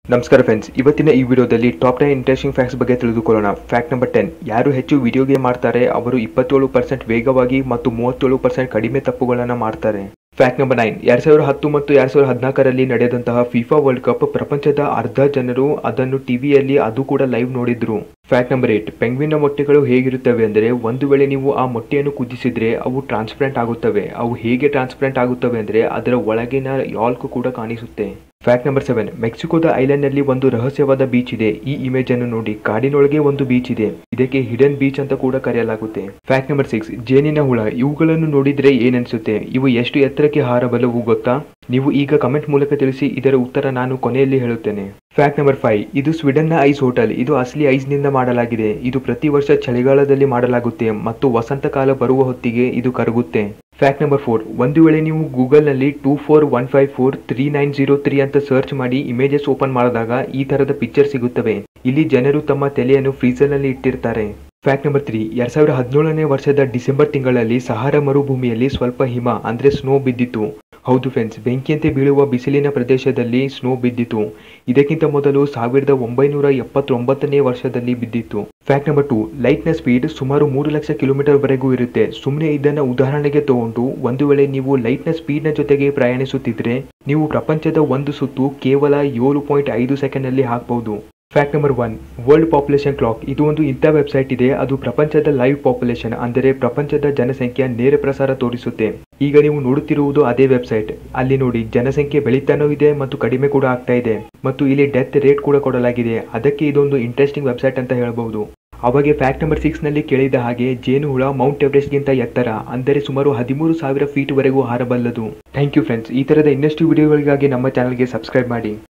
ನಮಸ್ಕಾರ ಫ್ರೆಂಡ್ಸ್ ಇವತ್ತಿನ ಈ ವಿಡಿಯೋದಲ್ಲಿ ಟಾಪ್ ಟೆನ್ ಇಂಟ್ರೆಸ್ಟಿಂಗ್ ಫ್ಯಾಕ್ಟ್ಸ್ ಬಗ್ಗೆ ತಿಳಿದುಕೊಳ್ಳೋಣ ಫ್ಯಾಕ್ಟ್ ನಂಬರ್ ಟೆನ್ ಯಾರು ಹೆಚ್ಚು ವಿಡಿಯೋ ಗೇಮ್ ಮಾಡ್ತಾರೆ ಅವರು ಇಪ್ಪತ್ತೇಳು ಪರ್ಸೆಂಟ್ ವೇಗವಾಗಿ ಮತ್ತು ಮೂವತ್ತೇಳು ಪರ್ಸೆಂಟ್ ಕಡಿಮೆ ತಪ್ಪುಗಳನ್ನು ಮಾಡ್ತಾರೆ ಫ್ಯಾಕ್ಟ್ ನಂಬರ್ ನೈನ್ ಎರಡ್ ಸಾವಿರದ ಹತ್ತು ಮತ್ತು ಎರಡ್ ಸಾವಿರದ ಹದಿನಾಲ್ಕರಲ್ಲಿ ನಡೆದಂತಹ ಫಿಫಾ ವರ್ಲ್ಡ್ ಕಪ್ ಪ್ರಪಂಚದ ಅರ್ಧ ಜನರು ಅದನ್ನು ಟಿವಿಯಲ್ಲಿ ಅದು ಕೂಡ ಲೈವ್ ನೋಡಿದ್ರು ಫ್ಯಾಕ್ಟ್ ನಂಬರ್ ಏಟ್ ಪೆಂಗ್ವಿನ್ನ ಮೊಟ್ಟೆಗಳು ಹೇಗಿರುತ್ತವೆ ಅಂದರೆ ಒಂದು ವೇಳೆ ನೀವು ಆ ಮೊಟ್ಟೆಯನ್ನು ಕುದಿಸಿದ್ರೆ ಅವು ಟ್ರಾನ್ಸ್ಪರೆಂಟ್ ಆಗುತ್ತವೆ ಅವು ಹೇಗೆ ಟ್ರಾನ್ಸ್ಪರೆಂಟ್ ಆಗುತ್ತವೆ ಅಂದರೆ ಅದರ ಒಳಗಿನ ಯಾಲ್ಕ್ ಕೂಡ ಕಾಣಿಸುತ್ತೆ ಫ್ಯಾಕ್ಟ್ ನಂಬರ್ ಸೆವೆನ್ ಮೆಕ್ಸಿಕೋದ ಐಲ್ಯಾಂಡ್ ನಲ್ಲಿ ಒಂದು ರಹಸ್ಯವಾದ ಬೀಚ್ ಇದೆ ಈ ಇಮೇಜ್ ಅನ್ನು ನೋಡಿ ಕಾಡಿನೊಳಗೆ ಒಂದು ಬೀಚ್ ಇದೆ ಇದಕ್ಕೆ ಹಿಡನ್ ಬೀಚ್ ಅಂತ ಕೂಡ ಕರೆಯಲಾಗುತ್ತೆ ಫ್ಯಾಕ್ಟ್ ನಂಬರ್ ಸಿಕ್ಸ್ ಜೇನಿನ ಹುಳ ಇವುಗಳನ್ನು ನೋಡಿದ್ರೆ ಏನನ್ಸುತ್ತೆ ಇವು ಎಷ್ಟು ಎತ್ತರಕ್ಕೆ ಹಾರಬಲ್ಲವು ಗೊತ್ತಾ ನೀವು ಈಗ ಕಮೆಂಟ್ ಮೂಲಕ ತಿಳಿಸಿ ಇದರ ಉತ್ತರ ನಾನು ಕೊನೆಯಲ್ಲಿ ಹೇಳುತ್ತೇನೆ ಫ್ಯಾಕ್ಟ್ ನಂಬರ್ ಫೈವ್ ಇದು ಸ್ವೀಡನ್ನ ಐಸ್ ಹೋಟೆಲ್ ಇದು ಅಸಲಿ ಐಸ್ ನಿಂದ ಮಾಡಲಾಗಿದೆ ಇದು ಪ್ರತಿ ವರ್ಷ ಚಳಿಗಾಲದಲ್ಲಿ ಮಾಡಲಾಗುತ್ತೆ ಮತ್ತು ವಸಂತ ಕಾಲ ಬರುವ ಹೊತ್ತಿಗೆ ಇದು ಕರಗುತ್ತೆ ಫ್ಯಾಕ್ಟ್ ನಂಬರ್ ಫೋರ್ ಒಂದು ವೇಳೆ ನೀವು ಗೂಗಲ್ನಲ್ಲಿ two four one five four three nine zero three ಅಂತ ಸರ್ಚ್ ಮಾಡಿ ಇಮೇಜಸ್ ಓಪನ್ ಮಾಡಿದಾಗ ಈ ತರದ ಪಿಕ್ಚರ್ ಸಿಗುತ್ತವೆ ಇಲ್ಲಿ ಜನರು ತಮ್ಮ ತಲೆಯನ್ನು ಫ್ರೀಸರ್ನಲ್ಲಿ ಇಟ್ಟಿರ್ತಾರೆ ಫ್ಯಾಕ್ಟ್ ನಂಬರ್ ತ್ರೀ ಎರಡ್ ಸಾವಿರದ ಹದಿನೇಳನೇ ವರ್ಷದ ಡಿಸೆಂಬರ್ ತಿಂಗಳಲ್ಲಿ ಸಹಾರ ಮರುಭೂಮಿಯಲ್ಲಿ ಸ್ವಲ್ಪ ಹಿಮ ಅಂದ್ರೆ ಸ್ನೋ ಬಿದ್ದಿತ್ತು ಹೌದು ಫ್ರೆಂಡ್ಸ್ ಬೆಂಕಿಯಂತೆ ಬೀಳುವ ಬಿಸಿಲಿನ ಪ್ರದೇಶದಲ್ಲಿ ಸ್ನೋ ಬಿದ್ದಿತು ಇದಕ್ಕಿಂತ ಮೊದಲು ಸಾವಿರದ ಒಂಬೈನೂರ ಎಪ್ಪತ್ತೊಂಬತ್ತನೇ ವರ್ಷದಲ್ಲಿ ಬಿದ್ದಿತ್ತು ಫ್ಯಾಕ್ಟ್ ನಂಬರ್ ಟು ಲೈಟ್ನ ಸ್ಪೀಡ್ ಸುಮಾರು ಮೂರು ಲಕ್ಷ ಕಿಲೋಮೀಟರ್ ವರೆಗೂ ಇರುತ್ತೆ ಸುಮ್ಮನೆ ಇದನ್ನ ಉದಾಹರಣೆಗೆ ತಗೊಂಡು ಒಂದು ವೇಳೆ ನೀವು ಲೈಟ್ನ ಸ್ಪೀಡ್ನ ಜೊತೆಗೆ ಪ್ರಯಾಣಿಸುತ್ತಿದ್ರೆ ನೀವು ಪ್ರಪಂಚದ ಒಂದು ಸುತ್ತು ಕೇವಲ ಏಳು ಪಾಯಿಂಟ್ ಐದು ಸೆಕೆಂಡ್ನಲ್ಲಿ ಹಾಕಬಹುದು fact number one world population clock ಇದು ಒಂದು ಇಂಥ ವೆಬ್ಸೈಟ್ ಇದೆ ಅದು ಪ್ರಪಂಚದ ಲೈವ್ ಪಾಪ್ಯುಲೇಷನ್ ಅಂದರೆ ಪ್ರಪಂಚದ ಜನಸಂಖ್ಯೆಯ ನೇರ ಪ್ರಸಾರ ತೋರಿಸುತ್ತೆ ಈಗ ನೀವು ನೋಡುತ್ತಿರುವುದು ಅದೇ ವೆಬ್ಸೈಟ್ ಅಲ್ಲಿ ನೋಡಿ ಜನಸಂಖ್ಯೆ ಬೆಳೀತಾನೂ ಇದೆ ಮತ್ತು ಕಡಿಮೆ ಕೂಡ ಆಗ್ತಾ ಇದೆ ಮತ್ತು ಇಲ್ಲಿ ಡೆತ್ ರೇಟ್ ಕೂಡ ಕೊಡಲಾಗಿದೆ ಅದಕ್ಕೆ ಇದೊಂದು ಇಂಟ್ರೆಸ್ಟಿಂಗ್ ವೆಬ್ಸೈಟ್ ಅಂತ ಹೇಳಬಹುದು ಅವಾಗೆ ಫ್ಯಾಕ್ಟ್ ನಂಬರ್ ಸಿಕ್ಸ್ ನಲ್ಲಿ ಕೇಳಿದ ಹಾಗೆ ಜೇನುಹುಳ ಮೌಂಟ್ ಎವರೆಸ್ಟ್ಗಿಂತ ಎತ್ತರ ಅಂದರೆ ಸುಮಾರು ಹದಿಮೂರು ಸಾವಿರ ಫೀಟ್ ವರೆಗೂ ಹಾರಬಲ್ಲದು ಥ್ಯಾಂಕ್ ಯು ಫ್ರೆಂಡ್ಸ್ ಈ ತರದ ಇನ್ನಷ್ಟು ವಿಡಿಯೋಗಳಿಗಾಗಿ ನಮ್ಮ ಚಾನಲ್ಗೆ ಸಬ್ಸ್ಕ್ರೈಬ್ ಮಾಡಿ